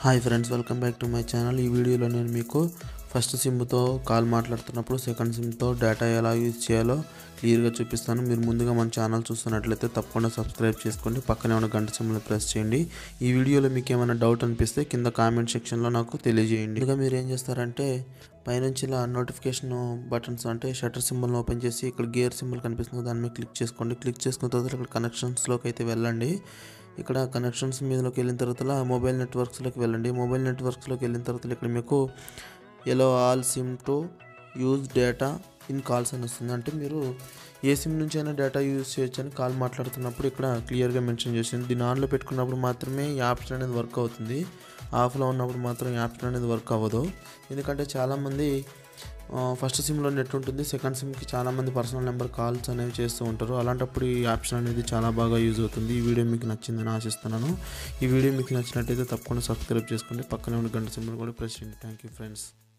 hi friends welcome back to my channel ఈ వీడియోలో నేను మీకు ఫస్ట్ సిమ్తో కాల్ మాట్లాడుతున్నప్పుడు సెకండ్ సిమ్తో డేటా ఎలా యూజ్ చేయాలో క్లియర్గా చూపిస్తాను మీరు ముందుగా మన ఛానల్ చూస్తున్నట్లయితే తప్పకుండా సబ్స్క్రైబ్ చేసుకోండి పక్కనే ఉన్న గంట సింబల్ ప్రెస్ చేయండి ఈ వీడియోలో మీకు ఏమైనా డౌట్ అనిపిస్తే కింద కామెంట్ సెక్షన్లో నాకు తెలియజేయండి ఇంకా మీరు ఏం చేస్తారంటే పైనుంచి ఇలా నోటిఫికేషన్ బటన్స్ అంటే షటర్ సింబల్ని ఓపెన్ చేసి ఇక్కడ గేర్ సింబల్ కనిపిస్తుంది కదా, దాని మీద క్లిక్ చేసుకోండి క్లిక్ చేసుకున్న తర్వాత ఇక్కడ కనెక్షన్స్లోకి అయితే వెళ్ళండి ఇక్కడ కనెక్షన్స్ మీదలోకి వెళ్ళిన తర్వాత మొబైల్ నెట్వర్క్స్లోకి వెళ్ళండి మొబైల్ నెట్వర్క్స్లోకి వెళ్ళిన తర్వాత ఇక్కడ మీకు allow all SIM to use data in calls అని వస్తుంది అంటే మీరు ఏ సిమ్ నుంచి అయినా డేటా యూజ్ చేయొచ్చు అని కాల్ మాట్లాడుతున్నప్పుడు ఇక్కడ క్లియర్గా మెన్షన్ చేసింది దీన్ని ఆన్లో పెట్టుకున్నప్పుడు మాత్రమే ఈ ఆప్షన్ అనేది వర్క్ అవుతుంది ఆఫ్లో ఉన్నప్పుడు మాత్రం ఈ ఆప్షన్ అనేది వర్క్ అవ్వదు ఎందుకంటే చాలామంది ఫస్ట్ సిమ్లో నెట్ ఉంటుంది సెకండ్ సిమ్కి చాలామంది పర్సనల్ నెంబర్ కాల్స్ అనేవి చేస్తూ ఉంటారు అలాంటప్పుడు ఈ ఆప్షన్ అనేది చాలా బాగా యూజ్ అవుతుంది ఈ వీడియో మీకు నచ్చిందని ఆశిస్తున్నాను ఈ వీడియో మీకు నచ్చినట్టయితే తప్పకుండా సబ్స్క్రైబ్ చేసుకోండి పక్కనే ఉన్న గంట సింబల్ కూడా ప్రెస్ చేయండి థ్యాంక్ యూ ఫ్రెండ్స్